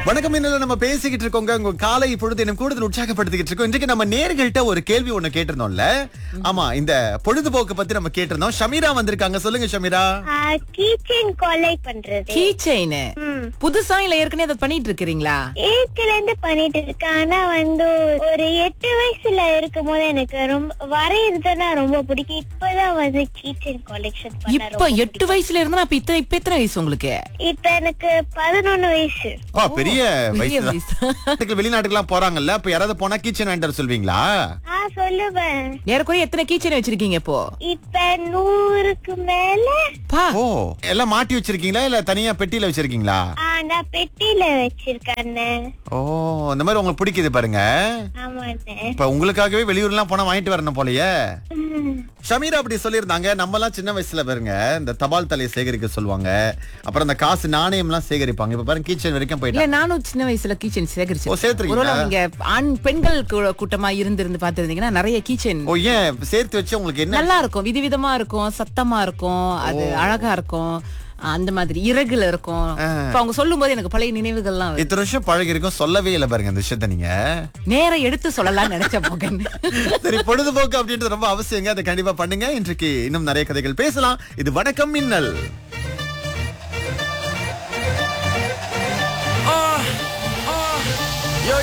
வணக்கம் என்ன நம்ம பேசிக்கிட்டு இருக்கோங்க உங்க காலை பொழுது எனக்கு கூடுதல் உற்சாகப்படுத்திக்கிட்டு இருக்கோம் இன்றைக்கு நம்ம நேர்கள்ட்ட ஒரு கேள்வி ஒண்ணு கேட்டிருந்தோம்ல ஆமா இந்த பொழுதுபோக்கு பத்தி நம்ம கேட்டிருந்தோம் ஷமீரா வந்திருக்காங்க சொல்லுங்க ஷமீரா கீச்சன் கொலை பண்றது கீ செயின் ம். புதுசா இல்ல ஏற்கனவே அதை பண்ணிட்டு இருக்கிறீங்களா ஏற்கனவே இருந்து பண்ணிட்டு இருக்கேன் ஆனா வந்து ஒரு எட்டு வயசுல இருக்கும் போது எனக்கு ரொம்ப வரையறதுன்னா ரொம்ப பிடிக்கும் இப்பதான் வந்து கீச்சன் கொலெக்ஷன் பண்ண இப்ப ரொம்ப எட்டு வயசுல இருந்தா அப்ப இத்தனை இப்ப எத்தனை வயசு உங்களுக்கு இப்ப எனக்கு பதினொன்னு வயசு ஆ, பெரிய பெரிய வயசு வயசு. வெளிநாட்டுக்கு வெளிநாட்டுக்கு சொல்றாங்கல்ல அப்ப யாராவது போனா கிச்சன் வாங்கிட்டு வர சொல்வீங்களா ஆ சொல்லுவேன் ஏறக்குறைய எத்தனை கீ செயின் வச்சிருக்கீங்க இப்போ இப்ப நூறுக்கு மேல பா ஓ எல்லாம் மாட்டி வச்சிருக்கீங்களா இல்ல தனியா பெட்டியில வச்சிருக்கீங்களா ஆ, நான் பெட்டியில வச்சிருக்கேன் ஓ இந்த மாதிரி உங்களுக்கு பிடிக்குது பாருங்க ஆமாண்ணே இப்ப உங்களுக்காகவே வெளியூர்லாம் போனா வாங்கிட்டு வரணும் போலயே ம். ஷமீரா அப்படி சொல்லியிருந்தாங்க நம்ம எல்லாம் சின்ன வயசுல பாருங்க இந்த தபால் தலையை சேகரிக்க சொல்லுவாங்க அப்புறம் இந்த காசு நாணயம் எல்லாம் சேகரிப்பாங்க இப்ப பாருங்க கிச்சன் வரைக்கும் இல்ல போயிட்டாங்க நானும் சின்ன வயசுல கீச்சன் சேகரிச்சு ஓ, சேர்த்திருக்கீங்களா? ஒருவேளை நீங்க ஆண் பெண்கள் கூ- கூட்டமா இருந்து இருந்து பாத்துருந்தீங்கன்னா நிறைய கீச்சன் ஓ ஏன் சேர்த்து வச்சு உங்களுக்கு என்ன நல்லா இருக்கும் விதவிதமா இருக்கும் சத்தமா இருக்கும் அது அழகா இருக்கும் அந்த மாதிரி இறகுல இருக்கும் இப்ப அவங்க சொல்லும் போது எனக்கு பழைய நினைவுகள்லாம் வருது. இத்தனை வருஷம் பழகி இருக்கும் சொல்லவே இல்லை பாருங்க இந்த விஷயத்த நீங்க நேரம் எடுத்து சொல்லலாம்னு நினைச்ச போகன் சரி பொழுதுபோக்கு அப்படின்றது ரொம்ப அவசியங்க அதை கண்டிப்பா பண்ணுங்க இன்றைக்கு இன்னும் நிறைய கதைகள் பேசலாம் இது வணக்கம் மின்னல்